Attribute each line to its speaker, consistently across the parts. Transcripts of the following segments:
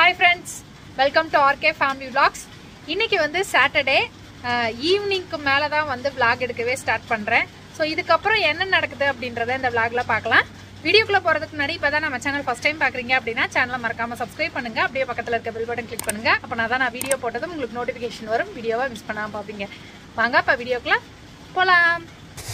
Speaker 1: Hi friends welcome to RK family vlogs இன்னைக்கு வந்து Saturday ஈவினிங்க்கு மேலே தான் வந்து vlog எடுக்கவே ஸ்டார்ட் பண்ணுறேன் ஸோ இதுக்கப்புறம் என்ன நடக்குது அப்படின்றத இந்த vlogல பார்க்கலாம் வீடியோக்குள்ளே போகிறதுக்கு முன்னாடி இப்போ தான் நம்ம சேனல் ஃபஸ்ட் டைம் பார்க்குறீங்க அப்படின்னா சேனலை மறக்காமல் சப்ஸ்கிரைப் பண்ணுங்க அப்படியே பக்கத்தில் இருக்க பெல் பட்டன் கிளிக் பண்ணுங்க அப்போ நான் தான் நான் வீடியோ போட்டதும் உங்களுக்கு நோட்டிஃபிகேஷன் வரும் வீடியோவை மிஸ் பண்ணாமல் பார்ப்பீங்க வாங்க இப்போ வீடியோக்குள்ள போகலாம்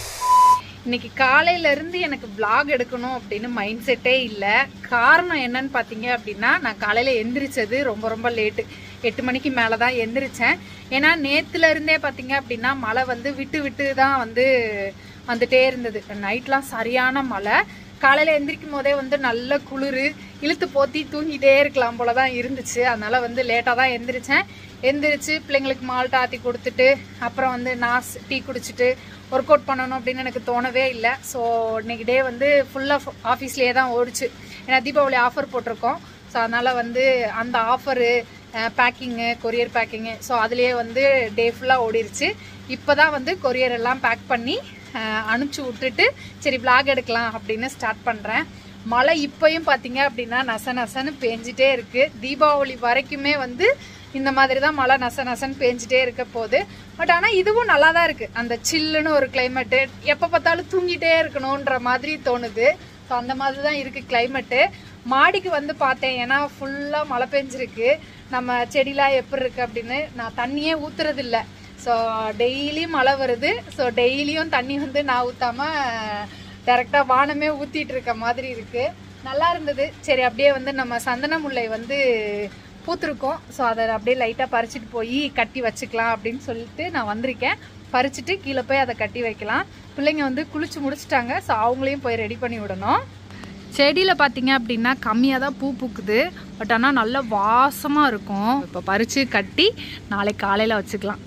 Speaker 1: இன்னைக்கு காலையில இருந்து எனக்கு vlog எடுக்கணும் அப்படின்னு மைண்ட் செட்டே இல்லை காரணம் என்னன்னு பார்த்தீங்க அப்படின்னா நான் காலையில எந்திரிச்சது ரொம்ப ரொம்ப லேட்டு எட்டு மணிக்கு மேலே தான் எந்திரிச்சேன் ஏன்னா நேத்துல இருந்தே பார்த்தீங்க அப்படின்னா மழை வந்து விட்டு விட்டு தான் வந்து வந்துட்டே இருந்தது நைட்லாம் சரியான மழை காலையில எந்திரிக்கும் போதே வந்து நல்ல குளிர் இழுத்து போத்தி தூங்கிட்டே இருக்கலாம் போல தான் இருந்துச்சு அதனால வந்து லேட்டாக தான் எந்திரிச்சேன் எந்திரிச்சு பிள்ளைங்களுக்கு மால்ட் ஆற்றி கொடுத்துட்டு அப்புறம் வந்து நான் டீ குடிச்சிட்டு ஒர்க் அவுட் பண்ணணும் அப்படின்னு எனக்கு தோணவே இல்லை ஸோ இன்னைக்கு டே வந்து ஃபுல்லாக ஆஃபீஸ்லேயே தான் ஓடிச்சு ஏன்னா தீபாவளி ஆஃபர் போட்டிருக்கோம் ஸோ அதனால் வந்து அந்த offer packing courier packing so அதுலேயே வந்து டே ஃபுல்லாக ஓடிருச்சு இப்போ தான் வந்து கொரியர் எல்லாம் பேக் பண்ணி அஹ், அனுப்பிச்சு விட்டுட்டு சரி vlog எடுக்கலாம் அப்படின்னு ஸ்டார்ட் பண்ணுறேன் மழை இப்பயும் பார்த்தீங்க அப்படின்னா நச நசன்னு பேஞ்சிட்டே இருக்கு தீபாவளி வரைக்குமே வந்து இந்த மாதிரி தான் மழை நச நசன்னு பேஞ்சிட்டே இருக்க போகுது பட் ஆனால் இதுவும் நல்லா தான் இருக்கு அந்த சில்லுன்னு ஒரு கிளைமேட்டு எப்போ பார்த்தாலும் தூங்கிட்டே இருக்கணுன்ற மாதிரி தோணுது ஸோ அந்த மாதிரி தான் இருக்கு கிளைமேட்டு மாடிக்கு வந்து பார்த்தேன் ஏன்னா ஃபுல்லாக மழை பெஞ்சிருக்கு நம்ம செடிலாம் எப்படி இருக்கு அப்படின்னு நான் தண்ணியே ஊத்துறது இல்ல ஸோ டெய்லியும் மழை வருது ஸோ டெய்லியும் தண்ணி வந்து நான் ஊத்தாம டேரெக்டாக வானமே ஊத்திட்டு இருக்க மாதிரி இருக்கு நல்லா இருந்தது சரி அப்படியே வந்து நம்ம சந்தன முல்லை வந்து பூத்திருக்கோம் ஸோ அதை அப்படியே லைட்டாக பறிச்சுட்டு போய் கட்டி வச்சுக்கலாம் அப்படின்னு சொல்லிட்டு நான் வந்திருக்கேன் பறிச்சுட்டு கீழே போய் அதை கட்டி வைக்கலாம் பிள்ளைங்க வந்து குளிச்சு முடிச்சிட்டாங்க ஸோ அவங்களையும் போய் ரெடி பண்ணி விடணும் செடியில் பார்த்தீங்க அப்படின்னா கம்மியாக தான் பூ பூக்குது பட் ஆனால் நல்ல வாசமாக இருக்கும் இப்போ பறித்து கட்டி நாளைக்கு காலையில் வச்சுக்கலாம்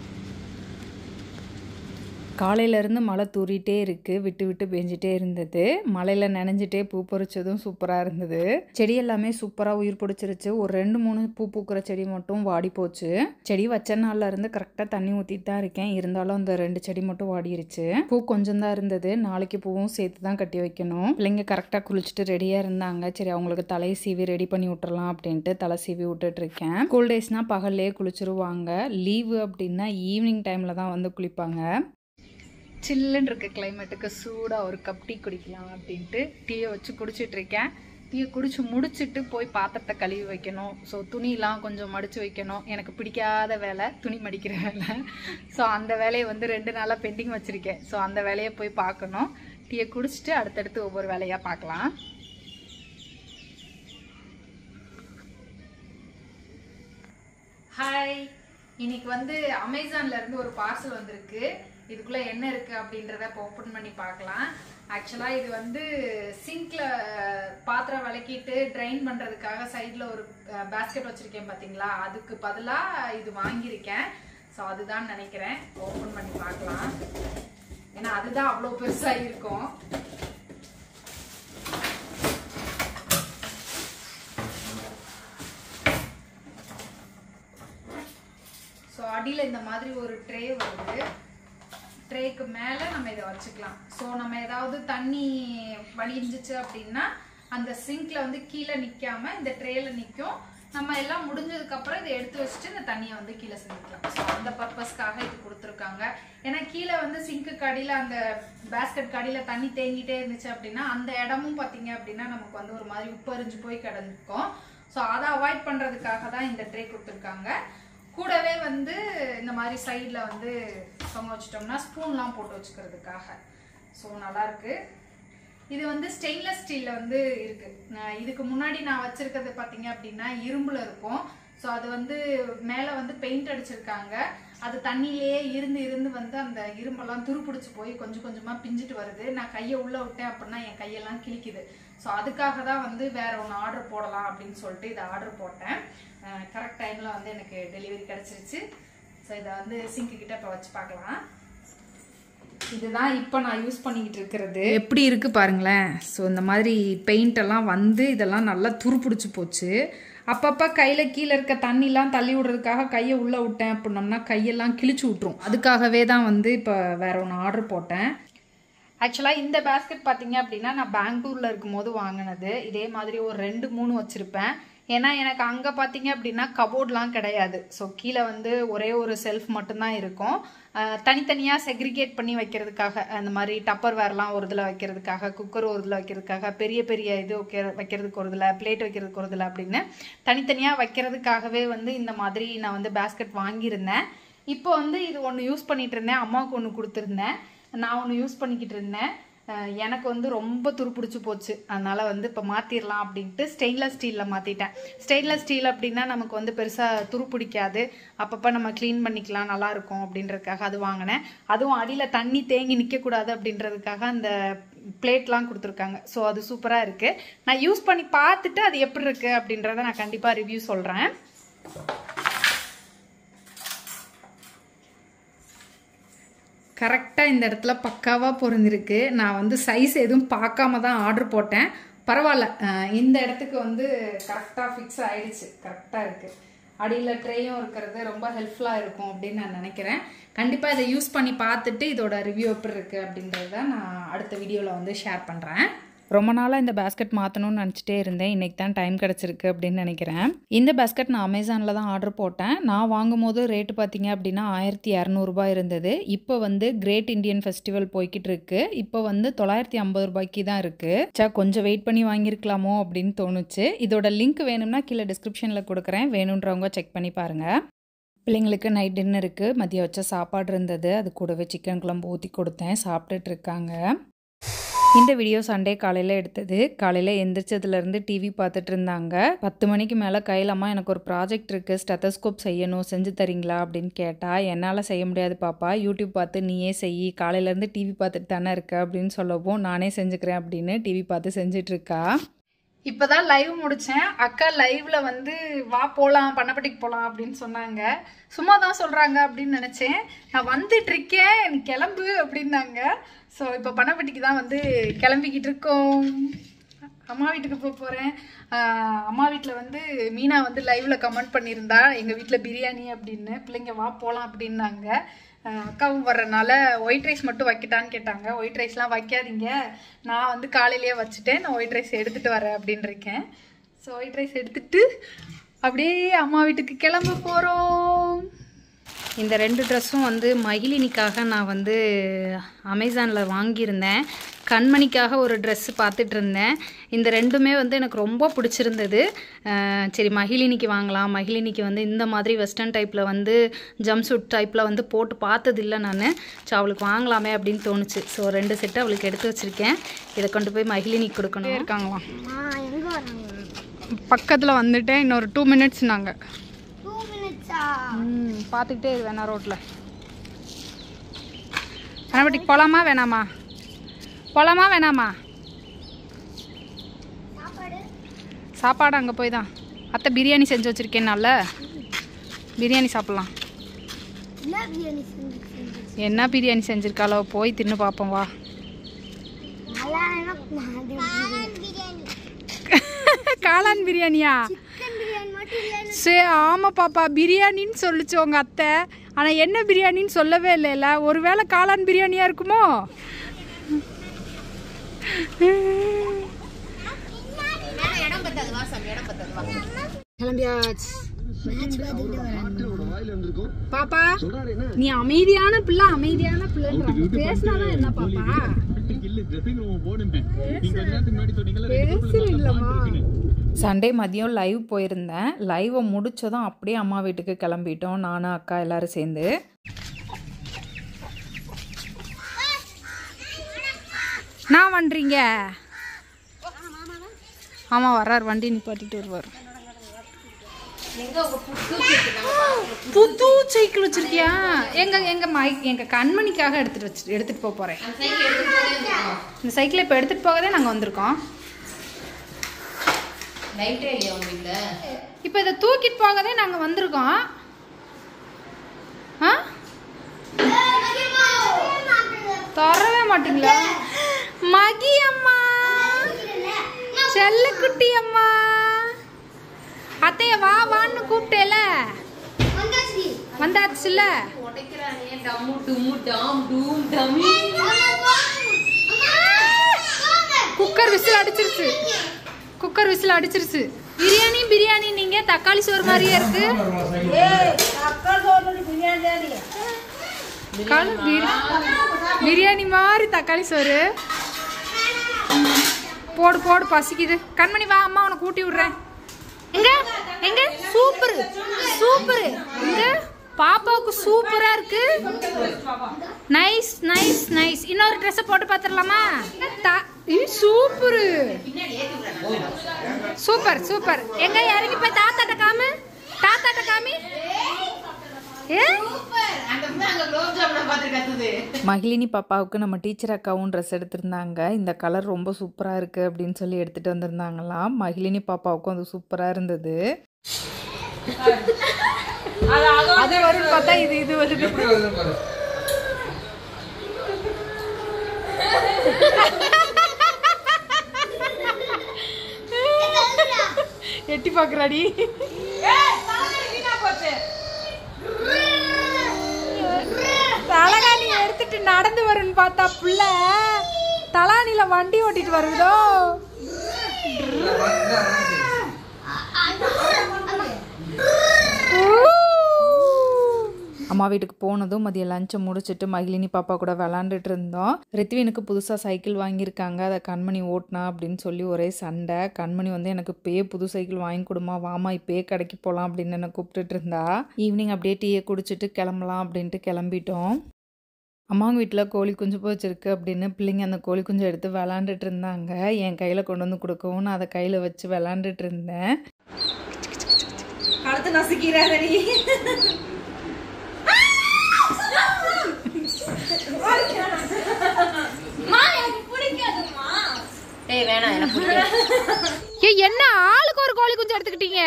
Speaker 2: காலையிலேருந்து மழை தூறிட்டே இருக்கு விட்டு விட்டு பெஞ்சிட்டே இருந்தது மழையில் நனைஞ்சிட்டே பூ பறிச்சதும் சூப்பராக இருந்தது செடி எல்லாமே சூப்பராக உயிர் பிடிச்சிருச்சு ஒரு ரெண்டு மூணு பூ பூக்கிற செடி மட்டும் வாடி போச்சு செடி வச்ச நாள்ல இருந்து கரெக்டாக தண்ணி ஊற்றிட்டு தான் இருக்கேன் இருந்தாலும் அந்த ரெண்டு செடி மட்டும் வாடிருச்சு பூ கொஞ்சம் தான் இருந்தது நாளைக்கு பூவும் சேர்த்து தான் கட்டி வைக்கணும் பிள்ளைங்க கரெக்டாக குளிச்சுட்டு ரெடியாக இருந்தாங்க சரி அவங்களுக்கு தலை சீவி ரெடி பண்ணி விட்டுறலாம் அப்படின்ட்டு தலை சீவி விட்டுட்டு இருக்கேன் ஸ்கூல் டேஸ்னால் பகல்லே குளிச்சிருவாங்க லீவு அப்படின்னா ஈவினிங் டைமில் தான் வந்து குளிப்பாங்க
Speaker 1: சில்லுன்னு இருக்க கிளைமேட்டுக்கு சூடாக ஒரு கப் டீ குடிக்கலாம் அப்படின்ட்டு டீயை வச்சு குடிச்சிட்டு இருக்கேன் டீயை குடிச்சு முடிச்சிட்டு போய் பாத்திரத்தை கழுவி வைக்கணும் ஸோ துணியெலாம் கொஞ்சம் மடித்து வைக்கணும் எனக்கு பிடிக்காத வேலை துணி மடிக்கிற வேலை ஸோ அந்த வேலையை வந்து ரெண்டு நாளாக பெண்டிங் வச்சுருக்கேன் ஸோ அந்த வேலையை போய் பார்க்கணும் டீயை குடிச்சிட்டு அடுத்தடுத்து ஒவ்வொரு வேலையாக பார்க்கலாம் ஹாய் இன்னைக்கு வந்து அமேசான்ல இருந்து ஒரு பார்சல் வந்திருக்கு இதுக்குள்ள என்ன இருக்கு அப்படின்றத இப்போ ஓப்பன் பண்ணி பார்க்கலாம் ஆக்சுவலா இது வந்து சிங்க்ல பாத்திரம் விளக்கிட்டு ட்ரைன் பண்றதுக்காக சைட்ல ஒரு பேஸ்கெட் வச்சிருக்கேன் பாத்தீங்களா அதுக்கு பதிலா இது வாங்கியிருக்கேன் ஸோ அதுதான் நினைக்கிறேன் ஓப்பன் பண்ணி பார்க்கலாம் ஏன்னா அதுதான் அவ்வளோ பெருசா இருக்கும் ஸோ அடியில் இந்த மாதிரி ஒரு ட்ரே வருது ட்ரேக்கு மேலே நம்ம இதை வச்சுக்கலாம் ஸோ நம்ம ஏதாவது தண்ணி வடிஞ்சிச்சு அப்படின்னா அந்த சிங்க்ல வந்து கீழே நிற்காம இந்த ட்ரேல நிற்கும் நம்ம எல்லாம் முடிஞ்சதுக்கு அப்புறம் இதை எடுத்து வச்சுட்டு இந்த தண்ணியை வந்து கீழே செஞ்சுக்கலாம் ஸோ அந்த பர்பஸ்க்காக இது கொடுத்துருக்காங்க ஏன்னா கீழே வந்து சிங்க்கு கடியில் அந்த பேஸ்கெட் கடியில் தண்ணி தேங்கிட்டே இருந்துச்சு அப்படின்னா அந்த இடமும் பார்த்தீங்க அப்படின்னா நமக்கு வந்து ஒரு மாதிரி உப்பரிஞ்சு போய் கிடந்திருக்கும் ஸோ அதை அவாய்ட் பண்ணுறதுக்காக தான் இந்த ட்ரே கொடுத்துருக்காங்க கூடவே வந்து இந்த மாதிரி சைடில் வந்து தொங்க வச்சிட்டோம்னா ஸ்பூன்லாம் போட்டு வச்சுக்கிறதுக்காக ஸோ நல்லா இருக்கு இது வந்து ஸ்டெயின்லெஸ் ஸ்டீலில் வந்து இருக்கு நான் இதுக்கு முன்னாடி நான் வச்சிருக்கிறது பார்த்தீங்க அப்படின்னா இரும்புல இருக்கும் ஸோ அது வந்து மேலே வந்து பெயிண்ட் அடிச்சிருக்காங்க அது தண்ணியிலேயே இருந்து இருந்து வந்து அந்த இரும்பெல்லாம் துருப்பிடிச்சு போய் கொஞ்சம் கொஞ்சமாக பிஞ்சிட்டு வருது நான் கையை உள்ளே விட்டேன் அப்படின்னா என் கையெல்லாம் கிழிக்குது ஸோ அதுக்காக தான் வந்து வேற ஒன்று ஆர்டர் போடலாம் அப்படின்னு சொல்லிட்டு இதை ஆர்டர் போட்டேன் கரெக்ட் டைமில் வந்து எனக்கு டெலிவரி கிடச்சிருச்சு ஸோ இதை வந்து சிங்க்கு கிட்ட இப்போ வச்சு பார்க்கலாம் இதுதான் இப்போ நான் யூஸ் பண்ணிக்கிட்டு இருக்கிறது
Speaker 2: எப்படி இருக்கு பாருங்களேன் ஸோ இந்த மாதிரி பெயிண்ட் எல்லாம் வந்து இதெல்லாம் நல்லா துருப்பிடிச்சு போச்சு அப்பப்போ கையில் கீழே இருக்க தண்ணிலாம் தள்ளி விடுறதுக்காக கையை உள்ளே விட்டேன் அப்படின்னோம்னா கையெல்லாம் கிழிச்சு விட்ரும் அதுக்காகவே தான் வந்து இப்போ வேற ஒன்று ஆர்டர் போட்டேன்
Speaker 1: ஆக்சுவலாக இந்த பேஸ்கெட் பார்த்தீங்க அப்படின்னா நான் பெங்களூரில் இருக்கும்போது வாங்கினது இதே மாதிரி ஒரு ரெண்டு மூணு வச்சுருப்பேன் ஏன்னா எனக்கு அங்கே பார்த்தீங்க அப்படின்னா கபோர்ட்லாம் கிடையாது ஸோ கீழே வந்து ஒரே ஒரு செல்ஃப் மட்டும்தான் இருக்கும் அஹ் தனித்தனியாக செக்ரிகேட் பண்ணி வைக்கிறதுக்காக அந்த மாதிரி டப்பர் வேர்லாம் ஒரு இதில் வைக்கிறதுக்காக குக்கர் ஒரு இதில் வைக்கிறதுக்காக பெரிய பெரிய இது வைக்கிற வைக்கிறதுக்கு ஒரு இதில் பிளேட் வைக்கிறதுக்கு ஒரு இதில் அப்படின்னு தனித்தனியாக வைக்கிறதுக்காகவே வந்து இந்த மாதிரி நான் வந்து பேஸ்கெட் வாங்கியிருந்தேன் இப்போ வந்து இது ஒன்று யூஸ் பண்ணிட்டு இருந்தேன் அம்மாவுக்கு ஒன்று கொடுத்துருந்தேன் நான் ஒன்று யூஸ் பண்ணிக்கிட்டு இருந்தேன் அஹ் எனக்கு வந்து ரொம்ப துருப்பிடிச்சு போச்சு அதனால வந்து இப்போ மாற்றிடலாம் அப்படின்ட்டு ஸ்டெயின்லெஸ் ஸ்டீலில் மாற்றிட்டேன் ஸ்டெயின்லெஸ் ஸ்டீல் அப்படின்னா நமக்கு வந்து பெருசாக துருப்பிடிக்காது அப்பப்போ நம்ம க்ளீன் பண்ணிக்கலாம் நல்லா இருக்கும் அப்படின்றதுக்காக அது வாங்கினேன் அதுவும் அடியில் தண்ணி தேங்கி நிற்கக்கூடாது அப்படின்றதுக்காக அந்த பிளேட்லாம் கொடுத்துருக்காங்க ஸோ அது சூப்பராக இருக்குது நான் யூஸ் பண்ணி பார்த்துட்டு அது எப்படி இருக்குது அப்படின்றத நான் கண்டிப்பாக ரிவ்யூ சொல்கிறேன் கரெக்டாக இந்த இடத்துல பக்காவாக பொருந்திருக்கு நான் வந்து சைஸ் எதுவும் பார்க்காம தான் ஆர்டர் போட்டேன் பரவாயில்ல அஹ் இந்த இடத்துக்கு வந்து கரெக்டாக ஃபிக்ஸ் ஆயிடுச்சு கரெக்டாக இருக்குது அடியில் ட்ரேயும் இருக்கிறது ரொம்ப ஹெல்ப்ஃபுல்லாக இருக்கும் அப்படின்னு நான் நினைக்கிறேன் கண்டிப்பாக இதை யூஸ் பண்ணி பார்த்துட்டு இதோட ரிவ்யூ எப்படி இருக்குது அப்படின்றத நான் அடுத்த வீடியோவில் வந்து ஷேர் பண்ணுறேன்
Speaker 2: ரொம்ப நாளாக இந்த பேஸ்கெட் மாற்றணும்னு நினச்சிட்டே இருந்தேன் இன்றைக்கி தான் டைம் கிடச்சிருக்கு அப்படின்னு நினைக்கிறேன் இந்த பேஸ்கெட் நான் அமேசானில் தான் ஆர்டர் போட்டேன் நான் வாங்கும்போது ரேட்டு பார்த்தீங்க அப்படின்னா ஆயிரத்தி இரநூறுபா இருந்தது இப்போ வந்து கிரேட் இந்தியன் ஃபெஸ்டிவல் போய்கிட்டு இருக்கு இப்போ வந்து தொள்ளாயிரத்தி ஐம்பது ரூபாய்க்கு தான் இருக்குது சா கொஞ்சம் வெயிட் பண்ணி வாங்கியிருக்கலாமோ அப்படின்னு தோணுச்சு இதோட லிங்க் வேணும்னா கீழே டிஸ்கிரிப்ஷனில் கொடுக்குறேன் வேணுன்றவங்க செக் பண்ணி பாருங்கள் பிள்ளைங்களுக்கு நைட் டின்னருக்கு மதியம் வச்ச சாப்பாடு இருந்தது அது கூடவே சிக்கன் குழம்பு ஊற்றி கொடுத்தேன் சாப்பிட்டுட்டு இருக்காங்க இந்த வீடியோ சண்டே காலையில் எடுத்தது காலையில் எந்திரிச்சதுலேருந்து டிவி பார்த்துட்டு இருந்தாங்க பத்து மணிக்கு மேலே கையில் அம்மா எனக்கு ஒரு ப்ராஜெக்ட் இருக்குது ஸ்டெத்தஸ்கோப் செய்யணும் செஞ்சு தரீங்களா அப்படின்னு கேட்டால் என்னால் செய்ய முடியாது பாப்பா யூடியூப் பார்த்து நீயே செய் காலையிலேருந்து டிவி பார்த்துட்டு தானே இருக்க அப்படின்னு சொல்லவும் நானே செஞ்சுக்கிறேன் அப்படின்னு டிவி பார்த்து செஞ்சுட்டு இருக்கா
Speaker 1: இப்போதான் லைவ் முடிச்சேன் அக்கா லைவ்ல வந்து வா போலாம் பண்ணப்பட்டிக்கு போலாம் அப்படின்னு சொன்னாங்க சும்மா தான் சொல்றாங்க அப்படின்னு நினைச்சேன் நான் வந்துட்டு இருக்கேன் நீ கிளம்பு அப்படின்னாங்க ஸோ இப்போ பண்ணப்பட்டிக்கு தான் வந்து கிளம்பிக்கிட்டு இருக்கோம் அம்மா வீட்டுக்கு போக போகிறேன் அம்மா வீட்டில் வந்து மீனா வந்து லைவ்ல கமெண்ட் பண்ணியிருந்தா எங்கள் வீட்டில் பிரியாணி அப்படின்னு பிள்ளைங்க வா போகலாம் அப்படின்னாங்க ஆஹ் அக்காவும் வர்றனால ஒயிட் ரைஸ் மட்டும் வைக்கட்டான்னு கேட்டாங்க ஒயிட் ரைஸ்லாம் வைக்காதீங்க நான் வந்து காலையிலேயே வச்சுட்டேன் நான் ஒயிட் ரைஸ் எடுத்துகிட்டு வரேன் அப்படின்னு இருக்கேன் ஸோ ஒயிட் ரைஸ் எடுத்துட்டு அப்படியே அம்மா வீட்டுக்கு கிளம்ப போகிறோம்
Speaker 2: இந்த ரெண்டு ட்ரெஸ்ஸும் வந்து மகிழினிக்காக நான் வந்து அமேசானில் வாங்கியிருந்தேன் கண்மணிக்காக ஒரு Dress பார்த்துட்டு இருந்தேன் இந்த ரெண்டுமே வந்து எனக்கு ரொம்ப பிடிச்சிருந்தது அஹ் சரி மகிழினிக்கு வாங்கலாம் மகிழினிக்கு வந்து இந்த மாதிரி வெஸ்டர்ன் டைப்பில் வந்து ஜம்ப் சூட் டைப்பில் வந்து போட்டு பார்த்ததில்ல நான் ஸோ அவளுக்கு வாங்கலாமே அப்படின்னு தோணுச்சு ஸோ ரெண்டு செட்டு அவளுக்கு எடுத்து வச்சுருக்கேன் இதை கொண்டு போய் மகிழினிக்கு கொடுக்கணும்
Speaker 1: இருக்காங்களாம் பக்கத்தில் வந்துட்டேன் இன்னொரு டூ மினிட்ஸ் நாங்கள் ம் பார்த்துக்கிட்டே இரு வேணா ரோட்டில் கணபட்டிக்கு போகலாமா வேணாமா போகலாமா வேணாமா சாப்பாடு அங்கே போய் தான் அத்தை பிரியாணி செஞ்சு வச்சுருக்கேன்னால பிரியாணி சாப்பிட்லாம் என்ன பிரியாணி செஞ்சுருக்காளோ போய் தின்னு பார்ப்போம் வா காளான் பிரியாணியா சரி ஆமாம் பாப்பா பிரியாணின்னு சொல்லுச்சு உங்க அத்தை ஆனால் என்ன பிரியாணின்னு சொல்லவே இல்லைல்ல ஒருவேளை காளான் பிரியாணியா இருக்குமோ பாப்பா நீ அமைதியான பிள்ளை அமைதியான பிள்ளைன்ற பேசினாதான் என்ன பாப்பா பேசுறீங்களம்மா
Speaker 2: சண்டே மதியம் லைவ் போயிருந்தேன் லைவை முடிச்சதும் அப்படியே அம்மா வீட்டுக்கு கிளம்பிட்டோம் நானும் அக்கா எல்லாரும் சேர்ந்து
Speaker 1: நான் பண்றீங்க ஆமா வர்றார் வண்டி நிப்பாட்டிட்டு வருவார் புது சைக்கிள் வச்சிருக்கியா எங்க எங்க மைக் எங்க கண்மணிக்காக எடுத்துட்டு வச்சு எடுத்துட்டு போக போறேன் இந்த சைக்கிளை இப்போ எடுத்துட்டு போகவே நாங்க வந்திருக்கோம் இப்போ இதை தூக்கிட்டு போகவே நாங்க வந்திருக்கோம் ஆ தரவே மாட்டீங்களா மகி அம்மா செல்லக்குட்டி அம்மா அத்தைய வா வான்னு கூப்பிட்டேல வந்தாச்சுல குக்கர் விசில் அடிச்சிருச்சு குக்கர் விசில் அடிச்சிருச்சு பிரியாணி பிரியாணி நீங்க தக்காளி சோறு மாதிரியே இருக்கு காலு பிரி- பிரியாணி மாதிரி தக்காளி சோறு போடு போடு பசிக்குது கண்மணி வா அம்மா உனக்கு ஊட்டி விடுறேன் எங்க எங்க சூப்பர் சூப்பர் எங்க பாப்பாவுக்கு சூப்பரா இருக்கு நைஸ் நைஸ் நைஸ் இன்னொரு ட்ரெஸ் போட்டு பார்த்துடலாமா சூப்பர் சூப்பர் சூப்பர் எங்க இறங்கி போய் தாத்தாட்ட காமி தாத்தாட்ட காமி ஏ
Speaker 2: மகிழினி பாப்பாவுக்கு நம்ம டீச்சர் அக்காவும் ட்ரெஸ் எடுத்திருந்தாங்க இந்த கலர் ரொம்ப சூப்பராக இருக்குது அப்படின்னு சொல்லி எடுத்துகிட்டு வந்திருந்தாங்களாம் மகிழினி பாப்பாவுக்கும் அது சூப்பராக இருந்தது அது வரும்னு பார்த்தா இது இது வருது எட்டி பார்க்குறாடி தலகாணி எடுத்துட்டு நடந்து வரும்னு பார்த்தா புள்ள தலானில வண்டி ஓட்டிட்டு வருதோ அம்மா வீட்டுக்கு போனதும் மதியம் லஞ்சை முடிச்சிட்டு மகிழினி பாப்பா கூட விளாண்டுட்டு இருந்தோம் ரித்வினுக்கு புதுசாக சைக்கிள் வாங்கியிருக்காங்க அதை கண்மணி ஓட்டினா அப்படின்னு சொல்லி ஒரே சண்டை கண்மணி வந்து எனக்கு இப்பயே புது சைக்கிள் வாங்கி கொடுமா வாமா இப்பயே கடைக்கு போகலாம் அப்படின்னு என்னை கூப்பிட்டுட்டு இருந்தா ஈவினிங் அப்படியே டீயை குடிச்சிட்டு கிளம்பலாம் அப்படின்ட்டு கிளம்பிட்டோம் அம்மாங்க வீட்டில் கோழி குஞ்சு போச்சிருக்கு அப்படின்னு பிள்ளைங்க அந்த கோழி குஞ்சு எடுத்து விளாண்டுட்டு இருந்தாங்க என் கையில் கொண்டு வந்து கொடுக்கவும் நான் அதை கையில் வச்சு விளாண்டுட்டு இருந்தேன்
Speaker 3: கழுத்து நசுக்கிறாத நீ ஏய் வேணாம் எனக்கு பிடிக்காது.
Speaker 1: ஏ என்ன ஆளுக்கு ஒரு கோழி குஞ்சு எடுத்துக்கிட்டீங்க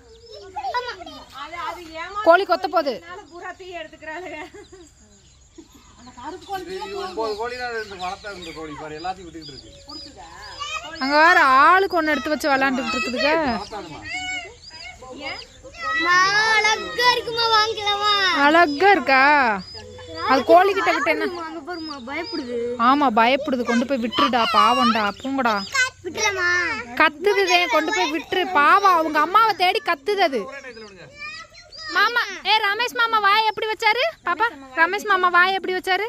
Speaker 1: கோழி கொத்த போகுது
Speaker 3: பூராத்தையும் எடுத்துக்கிறாளுங்க
Speaker 4: ஒன்பது கோழி தான் இருந்து வளர்த்தா இருந்த கோழி பாரு எல்லாத்தையும் விட்டுக்கிட்டு இருக்கு
Speaker 1: அங்க வேற ஆளுக்கு ஒன்று எடுத்து வச்சு விளாண்டுட்டு இருக்குதுங்க
Speaker 5: அழகா இருக்குமா வாங்கிக்கலாமா
Speaker 1: அழகா இருக்கா அது கோழி கிட்ட விட்டு என்ன
Speaker 5: அங்க பாருமா பயப்படுது
Speaker 1: ஆமா பயப்படுது கொண்டு போய் விட்டுருடா பாவம்டா பூங்கடா
Speaker 5: விட்டுலாமா
Speaker 1: கத்துதுதே கொண்டு போய் விட்டுரு பாவம் அவங்க அம்மாவை தேடி கத்துது அது மாமா ஏ ரமேஷ் மாமா வாய் எப்படி வச்சாரு பாப்பா ரமேஷ் மாமா வாய் எப்படி வச்சாரு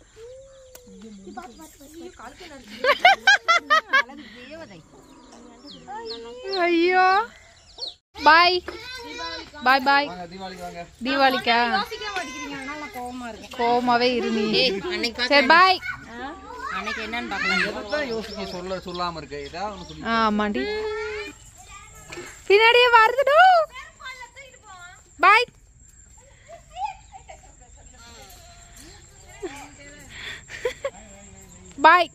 Speaker 1: ஐயோ பாய் பாய் பாய்
Speaker 4: தீபாவளிக்கு வாங்க
Speaker 1: தீபாவளிக்கா கோவமாவே இரு நீ
Speaker 3: அன்னைக்கு
Speaker 1: சரி பாய்
Speaker 3: அன்னைக்கு என்னன்னு பார்க்கலாம்
Speaker 4: தான் யோசிக்க சொல்ல சொல்லாம இருக்கு ஏதாவது ஒண்ணு சொல்லி
Speaker 1: ஆமாண்டி பின்னாடியே வருதுடோ பாய் பாய்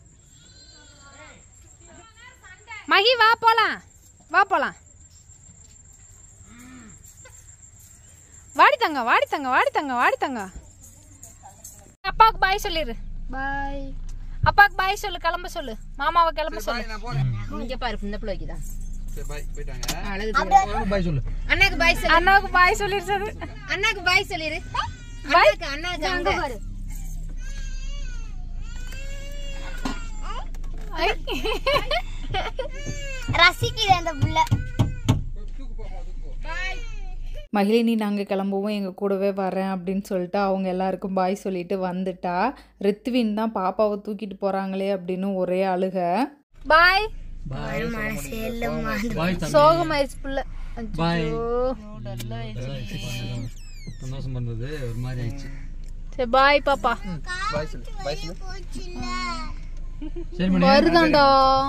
Speaker 1: மகி வா போலாம் வா போலாம் வாடி தங்க வாடி தங்க வாடி தங்க வாடி தங்க அப்பாவுக்கு பாய் சொல்லிடு
Speaker 5: பாய்
Speaker 1: அப்பாவுக்கு பாய் சொல்லு கிளம்ப சொல்லு மாமாவை கிளம்ப சொல்லு
Speaker 4: பாய் நான் போறேன்
Speaker 3: இங்க பாரு இந்த பிள்ளைக்கு தான்
Speaker 4: சரி பாய் போயிட்டாங்க
Speaker 3: அழகு
Speaker 4: பாய் சொல்லு
Speaker 3: அண்ணாக்கு பாய் சொல்லு
Speaker 1: அண்ணாவுக்கு பாய் சொல்லிருச்சது
Speaker 3: அண்ணாக்கு பாய் சொல்லிரு அண்ணாக்கு அண்ணாக்கு அங்க பாரு
Speaker 5: ரசிக்குது அந்த புள்ள
Speaker 2: மகிழினி நாங்கள் கிளம்பவும் எங்கள் கூடவே வரேன் அப்படின்னு சொல்லிட்டு அவங்க எல்லாருக்கும் பாய் சொல்லிட்டு வந்துட்டா ரித்வின் தான் பாப்பாவை தூக்கிட்டு போகிறாங்களே அப்படின்னு ஒரே அழுக
Speaker 1: பாய்
Speaker 4: பாய்
Speaker 1: சோகமாயிருச்சு புள்ள
Speaker 4: பாய்
Speaker 1: ஐயோ.
Speaker 4: சந்தோஷம் பண்றது ஒரு மாதிரி ஆயிடுச்சு
Speaker 1: சரி பாய் பாப்பா
Speaker 4: பாய் சொல்லு பாய் சொல்லு சரி மணி
Speaker 1: வருதாண்டா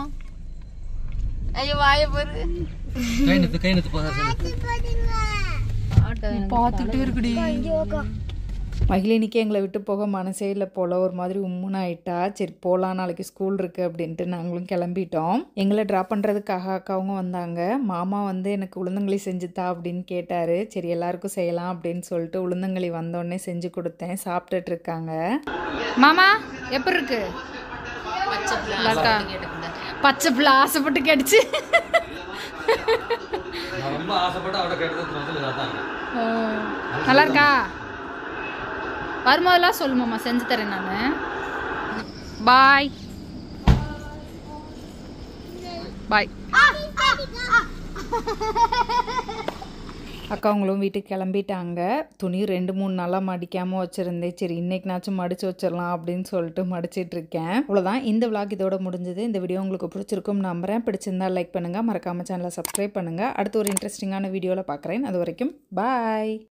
Speaker 1: ஐயோ வாய பாரு
Speaker 4: கை நிறுத்து கை நிறுத்து போதா சொல்லு
Speaker 1: பார்த்துட்டு இருக்குடி
Speaker 2: மகிழினிக்கு எங்களை விட்டு போக மனசே இல்லை போல் ஒரு மாதிரி உம்முன்னு ஆயிட்டா சரி போகலாம் நாளைக்கு ஸ்கூல் இருக்குது அப்படின்ட்டு நாங்களும் கிளம்பிட்டோம் எங்களை ட்ராப் பண்ணுறதுக்காக அக்காவும் வந்தாங்க மாமா வந்து எனக்கு உளுந்தங்களி செஞ்சுத்தா அப்படின்னு கேட்டார் சரி எல்லாருக்கும் செய்யலாம் அப்படின்னு சொல்லிட்டு உளுந்தங்களி வந்தோடனே செஞ்சு கொடுத்தேன் சாப்பிட்டுட்டு இருக்காங்க
Speaker 1: மாமா எப்படி இருக்கு
Speaker 3: பச்சை பிள்ளை
Speaker 1: நல்லாருக்கா?
Speaker 3: கேட்டுக்கல
Speaker 1: பச்சை பிள்ளை ஆசைப்பட்டு கேட்டுச்சு
Speaker 4: நான் ரொம்ப ஆசைப்பட்டு அவட கேட்டது வந்து அதான்
Speaker 1: நல்லா இருக்கா வரும்போதெல்லாம் சொல்லு மாமா செஞ்சு தரேன் நான் பாய் பாய்
Speaker 2: அக்காவங்களும் வீட்டுக்கு கிளம்பிட்டாங்க துணி ரெண்டு மூணு நாளாக மடிக்காமல் வச்சுருந்தேன் சரி இன்னைக்குனாச்சும் மடித்து வச்சிடலாம் அப்படின்னு சொல்லிட்டு மடிச்சிட்டு இருக்கேன் அவ்வளோதான் இந்த விளாக் இதோட முடிஞ்சது இந்த வீடியோ உங்களுக்கு பிடிச்சிருக்கும் நம்புறேன் பிடிச்சிருந்தா லைக் பண்ணுங்கள் மறக்காமல் சேனலை சப்ஸ்கிரைப் பண்ணுங்கள் அடுத்து ஒரு இன்ட்ரெஸ்டிங்கான வீடியோவில் பார்க்குறேன் அது வரைக்கும் பாய்